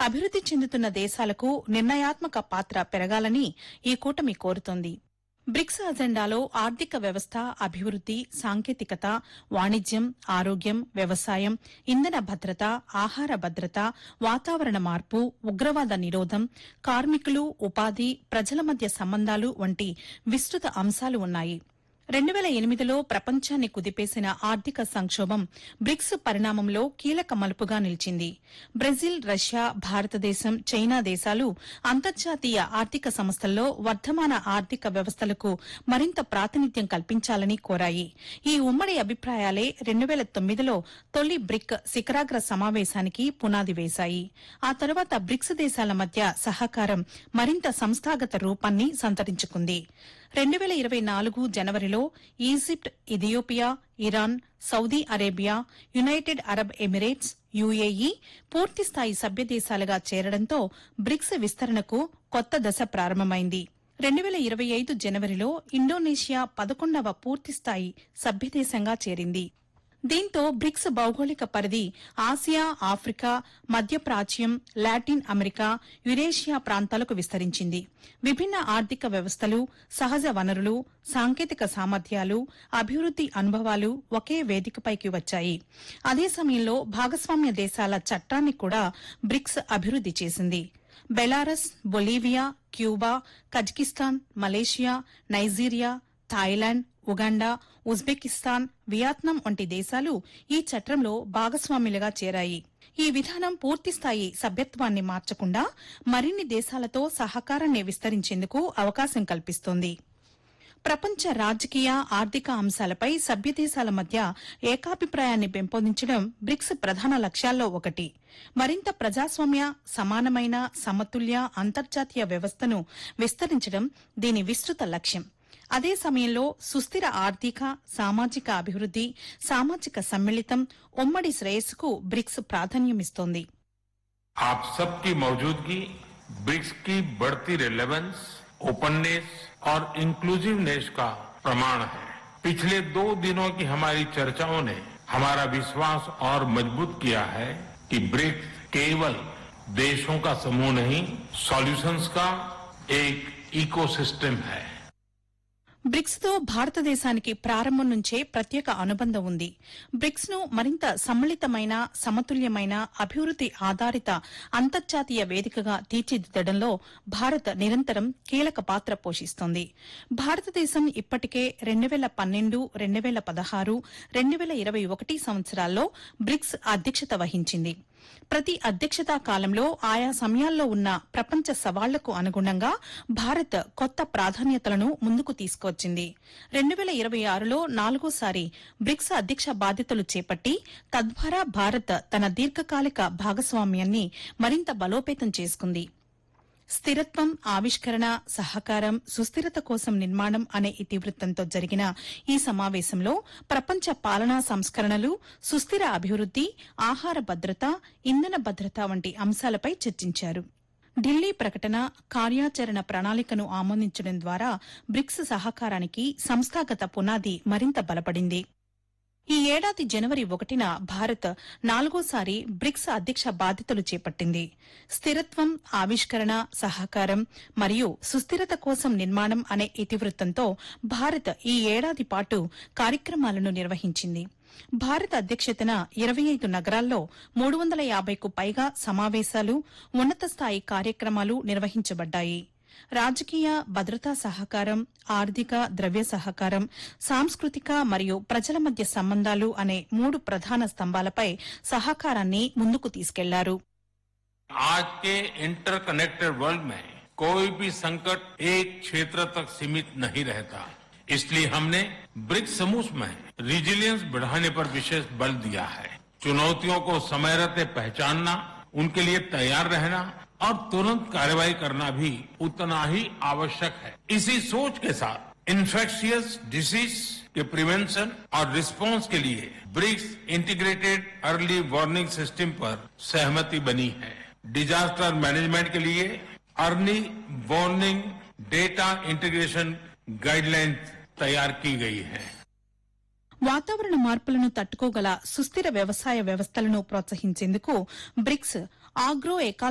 అభివృద్ది చెందుతున్న దేశాలకు నిర్ణయాత్మక పాత్ర పెరగాలని ఈ కూటమి కోరుతోంది బ్రిక్స్ అజెండాలో ఆర్థిక వ్యవస్థ అభివృద్ది సాంకేతికత వాణిజ్యం ఆరోగ్యం వ్యవసాయం ఇంధన భద్రత ఆహార భద్రత వాతావరణ మార్పు ఉగ్రవాద నిరోధం కార్మికులు ఉపాధి ప్రజల మధ్య సంబంధాలు వంటి విస్తృత అంశాలు ఉన్నాయి రెండు వేల ఎనిమిదిలో ప్రపంచాన్ని కుదిపేసిన ఆర్థిక సంక్షోభం బ్రిక్స్ పరిణామంలో కీలక మలుపుగా నిలిచింది బ్రెజిల్ రష్యా భారతదేశం చైనా దేశాలు అంతర్జాతీయ ఆర్థిక సంస్థల్లో వర్ధమాన ఆర్థిక వ్యవస్థలకు మరింత ప్రాతినిధ్యం కల్పించాలని కోరాయి ఈ ఉమ్మడి అభిప్రాయాలే రెండు వేల తొమ్మిదిలో తొలి బ్రిక్ శిఖరాగ్ర సమావేశానికి పునాది వేశాయి ఆ తర్వాత బ్రిక్స్ దేశాల మధ్య సహకారం మరింత సంస్థాగత రూపాన్ని సంతరించుకుంది రెండు వేల ఇరవై నాలుగు జనవరిలో Egypt Ethiopia Iran Saudi Arabia United Arab Emirates UAE పూర్తిస్థాయి సభ్యదేశాలుగా చేరడంతో బ్రిక్స్ విస్తరణకు కొత్త దశ ప్రారంభమైంది రెండు వేల ఇరవై ఐదు జనవరిలో ఇండోనేషియా పదకొండవ పూర్తిస్థాయి సభ్యదేశంగా చేరింది దీంతో బ్రిక్స్ భౌగోళిక పరిధి ఆసియా ఆఫ్రికా మధ్యప్రాచ్యం లాటిన్ అమెరికా యురేషియా ప్రాంతాలకు విస్తరించింది విభిన్న ఆర్థిక వ్యవస్థలు సహజ వనరులు సాంకేతిక సామర్థ్యాలు అభివృద్ది అనుభవాలు ఒకే వేదికపైకి వచ్చాయి అదే సమయంలో భాగస్వామ్య దేశాల చట్టాన్ని కూడా బ్రిక్స్ అభివృద్ది చేసింది Belarus Bolivia Cuba Kazakhstan Malaysia Nigeria Thailand Uganda Uzbekistan Vietnam వంటి దేశాలు ఈ చట్రంలో భాగస్వాములుగా చేరాయి ఈ విధానం పూర్తిస్థాయి సభ్యత్వాన్ని మార్చకుండా మరిన్ని దేశాలతో సహకారాన్ని విస్తరించేందుకు అవకాశం కల్పిస్తోంది ప్రపంచ రాజకీయ ఆర్థిక అంశాలపై సభ్యదేశాల మధ్య ఏకాభిప్రాయాన్ని పెంపొందించడం బ్రిక్స్ ప్రధాన లక్ష్యాల్లో ఒకటి మరింత ప్రజాస్వామ్య సమానమైన సమతుల్య అంతర్జాతీయ వ్యవస్థను విస్తరించడం దీని విస్తృత లక్ష్యం అదే సమయంలో సుస్థిర ఆర్థిక సామాజిక అభివృద్ది సామాజిక సమ్మిళితం ఉమ్మడి శ్రేయస్సుకు బ్రిక్స్ ప్రాధాన్యమిస్తోంది आप सबकी मौजूदगी ब्रिक्स की बढ़ती रिलेवेंस ओपननेस और इंक्लूसिवनेस का प्रमाण है पिछले दो दिनों की हमारी चर्चाओं ने हमारा विश्वास और मजबूत किया है कि ब्रिक्स केवल देशों का समूह नहीं सॉल्यूशंस का एक इकोसिस्टम है బ్రిక్స్ తో భారతదేశానికి ప్రారంభం నుంచే ప్రత్యేక అనుబంధం ఉంది బ్రిక్స్ ను మరింత సమ్మిళితమైన సమతుల్యమైన అభివృద్ది ఆధారిత అంతర్జాతీయ వేదికగా తీర్చిదిద్దడంలో భారత్ నిరంతరం కీలక పాత్ర పోషిస్తోంది భారతదేశం ఇప్పటికే రెండు వేల పన్నెండు రెండు వేల పదహారు రెండు వేల ఇరవై ఒకటి సంవత్సరాల్లో బ్రిక్స్ అధ్యక్షత వహించింది ప్రతి అధ్యక్షతా కాలంలో ఆయా సమయాల్లో ఉన్న ప్రపంచ సవాళ్లకు అనుగుణంగా భారత్ కొత్త ప్రాధాన్యతలను ముందుకు తీసుకువచ్చింది రెండు వేల ఇరవై ఆరులో నాలుగోసారి బ్రిక్స్ అధ్యక్ష బాధ్యతలు చేపట్టి తద్వారా భారత్ తన దీర్ఘకాలిక భాగస్వామ్యాన్ని మరింత బలోపేతం చేసుకుంది స్థిరత్వం ఆవిష్కరణ సహకారం సుస్థిరత కోసం నిర్మాణం అనే ఇతివృత్తంతో జరిగిన ఈ సమావేశంలో ప్రపంచ పాలనా సంస్కరణలు సుస్థిర అభివృద్ది ఆహార భద్రత ఇంధన భద్రత వంటి అంశాలపై చర్చించారు ఢిల్లీ ప్రకటన కార్యాచరణ ప్రణాళికను ఆమోదించడం ద్వారా బ్రిక్స్ సహకారానికి సంస్థాగత పునాది మరింత బలపడింది ఈ ఏడాది జనవరి ఒకటిన భారత్ నాలుగోసారి బ్రిక్స్ అధ్యక్ష బాధ్యతలు చేపట్టింది స్థిరత్వం ఆవిష్కరణ సహకారం మరియు సుస్థిరత కోసం నిర్మాణం అనే ఇతివృత్తంతో భారత్ ఈ ఏడాది పాటు కార్యక్రమాలను నిర్వహించింది భారత అధ్యక్షతన ఇరవై ఐదు నగరాల్లో మూడు వందల యాభైకు పైగా సమావేశాలు ఉన్నత స్థాయి కార్యక్రమాలు నిర్వహించబడ్డాయి రాజకీయ భద్రతా సహకారం ఆర్థిక ద్రవ్య సహకారం సాంస్కృతిక మరియు ప్రజల మధ్య సంబంధాలు అనే మూడు ప్రధాన స్తంభాలపై సహకారాన్ని ముందుకు తీసుకెళ్లారు आज के इंटरकनेक्टेड वर्ल्ड में कोई भी संकट एक क्षेत्र तक सीमित नहीं रहता इसलिए हमने ब्रिक्स समूह में रिजिलियंस बढ़ाने पर विशेष बल दिया है चुनौतियों को समय रहते पहचानना उनके लिए तैयार रहना और तुरंत कार्रवाई करना भी उतना ही आवश्यक है इसी सोच के साथ इन्फेक्शियस डिसीज के प्रिवेंशन और रिस्पांस के लिए BRICS integrated early warning system पर सहमति बनी है डिजास्टर मैनेजमेंट के लिए early warning data integration guideline तैयार की गई है వాతావరణ మార్పులను తట్టుకోగల సుస్థిర వ్యవసాయ వ్యవస్థలను ప్రోత్సహించేందుకు బ్రిక్స్ ఆగ్రో ఎకాలజీ